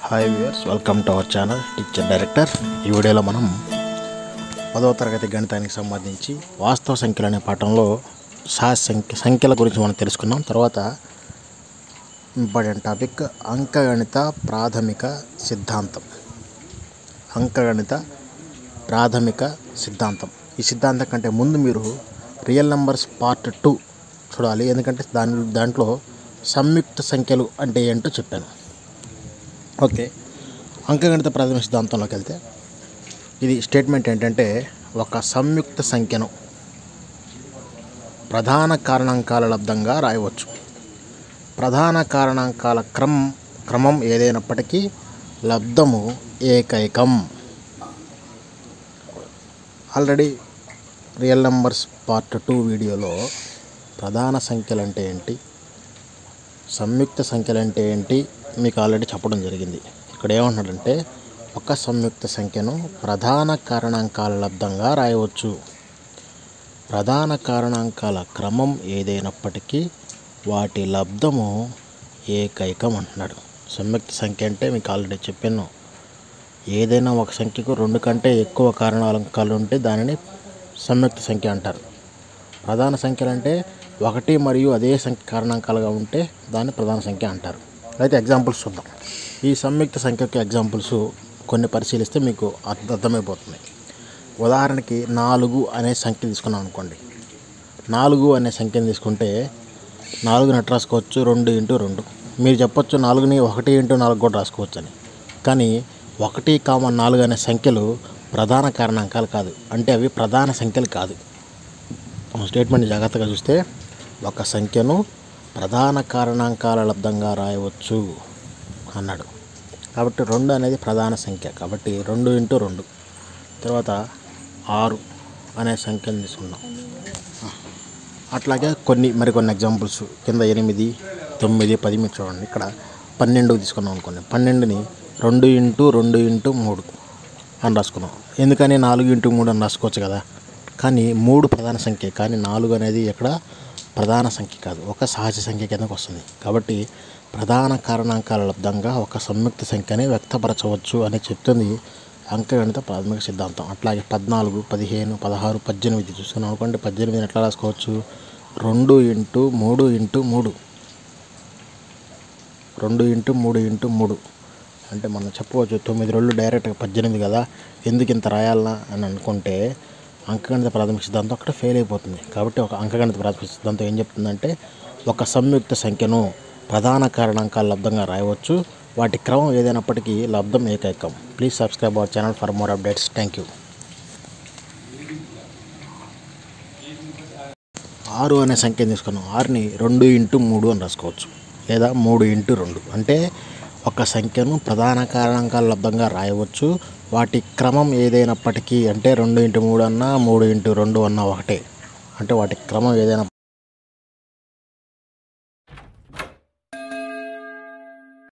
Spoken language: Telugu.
hi viewers welcome to our channel teacher director ఈ వీడియోలో మనం పదవ తరగతి గణితానికి సంబంధించి వాస్తవ సంఖ్యలు అనే పాఠంలో సహ సంఖ్య సంఖ్యల గురించి మనం తెలుసుకున్నాం తర్వాత ఇంపార్టెంట్ టాపిక్ అంకగణిత ప్రాథమిక సిద్ధాంతం అంకగణిత ప్రాథమిక సిద్ధాంతం ఈ సిద్ధాంతం కంటే ముందు మీరు రియల్ నెంబర్స్ పార్ట్ టూ చూడాలి ఎందుకంటే దాని దాంట్లో సంయుక్త సంఖ్యలు అంటే ఏంటో చెప్పాను ఓకే అంకగణిత ప్రాథమిక సిద్ధాంతంలోకి వెళ్తే ఇది స్టేట్మెంట్ ఏంటంటే ఒక సంయుక్త సంఖ్యను ప్రధాన కారణాంకాల లబ్ధంగా రాయవచ్చు ప్రధాన కారణాంకాల క్రమం క్రమం ఏదైనప్పటికీ లబ్ధము ఏకైకం already real numbers part two వీడియోలో ప్రధాన సంఖ్యలు అంటే ఏంటి సంయుక్త సంఖ్యలు అంటే ఏంటి మీకు ఆల్రెడీ చెప్పడం జరిగింది ఇక్కడ ఏమంటున్నాడంటే ఒక సంయుక్త సంఖ్యను ప్రధాన కారణాంకాల లబ్ధంగా రాయవచ్చు ప్రధాన కారణాంకాల క్రమం ఏదైనప్పటికీ వాటి లబ్ధము ఏకైకం అంటున్నాడు సంయుక్త సంఖ్య అంటే మీకు ఆల్రెడీ చెప్పాను ఏదైనా ఒక సంఖ్యకు రెండు కంటే ఎక్కువ కారణాంకాలు ఉంటే దానిని సంయుక్త సంఖ్య అంటారు ప్రధాన సంఖ్యలు అంటే ఒకటి మరియు అదే సంఖ్య కారణాంకాలుగా ఉంటే దాన్ని ప్రధాన సంఖ్య అంటారు అయితే ఎగ్జాంపుల్స్ చూద్దాం ఈ సంయుక్త సంఖ్యకి ఎగ్జాంపుల్స్ కొన్ని పరిశీలిస్తే మీకు అర్థ అర్థమైపోతుంది ఉదాహరణకి నాలుగు అనే సంఖ్య తీసుకున్నాం అనుకోండి నాలుగు అనే సంఖ్యను తీసుకుంటే నాలుగుని ఎట్లా రాసుకోవచ్చు రెండు ఇంటూ రెండు మీరు చెప్పొచ్చు నాలుగుని ఒకటి ఇంటూ నాలుగు కూడా రాసుకోవచ్చు అని కానీ ఒకటి కామన్ నాలుగు అనే సంఖ్యలు ప్రధాన కారణాంకాలు కాదు అంటే అవి ప్రధాన సంఖ్యలు కాదు స్టేట్మెంట్ జాగ్రత్తగా చూస్తే ఒక సంఖ్యను ప్రధాన కారణాంకాల లబ్ధంగా రాయవచ్చు అన్నాడు కాబట్టి రెండు అనేది ప్రధాన సంఖ్య కాబట్టి రెండు ఇంటూ రెండు తర్వాత ఆరు అనే సంఖ్యను తీసుకున్నాం అట్లాగే కొన్ని మరికొన్ని ఎగ్జాంపుల్స్ కింద ఎనిమిది తొమ్మిది పది మీరు చూడండి ఇక్కడ పన్నెండు తీసుకున్నాం అనుకోండి పన్నెండుని రెండు ఇంటూ రెండు ఇంటూ మూడు అని రాసుకున్నాం ఎందుకని నాలుగు ఇంటూ మూడు అని రాసుకోవచ్చు కదా కానీ మూడు ప్రధాన సంఖ్య కానీ నాలుగు అనేది ఇక్కడ ప్రధాన సంఖ్య కాదు ఒక సహజ సంఖ్య కిందకు వస్తుంది కాబట్టి ప్రధాన కారణాంకాల లబ్ధంగా ఒక సంయుక్త సంఖ్యని వ్యక్తపరచవచ్చు అని చెప్తుంది అంకగణిత ప్రాథమిక సిద్ధాంతం అట్లాగే పద్నాలుగు పదిహేను పదహారు పద్దెనిమిది చూసుకున్నాం అనుకోండి పద్దెనిమిదిని ఎట్లా రాసుకోవచ్చు రెండు ఇంటూ మూడు ఇంటూ మూడు రెండు ఇంటూ మూడు ఇంటూ మూడు అంటే మనం చెప్పవచ్చు తొమ్మిది రోజులు డైరెక్ట్గా పద్దెనిమిది కదా ఎందుకు ఇంత రాయాలనా అని అనుకుంటే అంకగణిత ప్రాథమిక సిద్ధాంతం అక్కడ ఫెయిల్ అయిపోతుంది కాబట్టి ఒక అంకగణిత ప్రాథమిక సిద్ధాంతం ఏం చెప్తుందంటే ఒక సంయుక్త సంఖ్యను ప్రధాన కారణాంకాల లబ్ధంగా రాయవచ్చు వాటి క్రమం ఏదైనప్పటికీ లబ్ధం ఏకైకం please subscribe our channel for more updates thank you ఆరు అనే సంఖ్యను తీసుకున్నాం ఆరుని రెండు ఇంటూ మూడు అని రాసుకోవచ్చు లేదా మూడు ఇంటూ రెండు అంటే ఒక సంఖ్యను ప్రధాన కారణాంకాల లబ్ధంగా రాయవచ్చు వాటి క్రమం ఏదైనప్పటికీ అంటే రెండు ఇంటూ మూడు అన్నా మూడు ఇంటూ రెండు అన్నా ఒకటే అంటే వాటి క్రమం ఏదైనా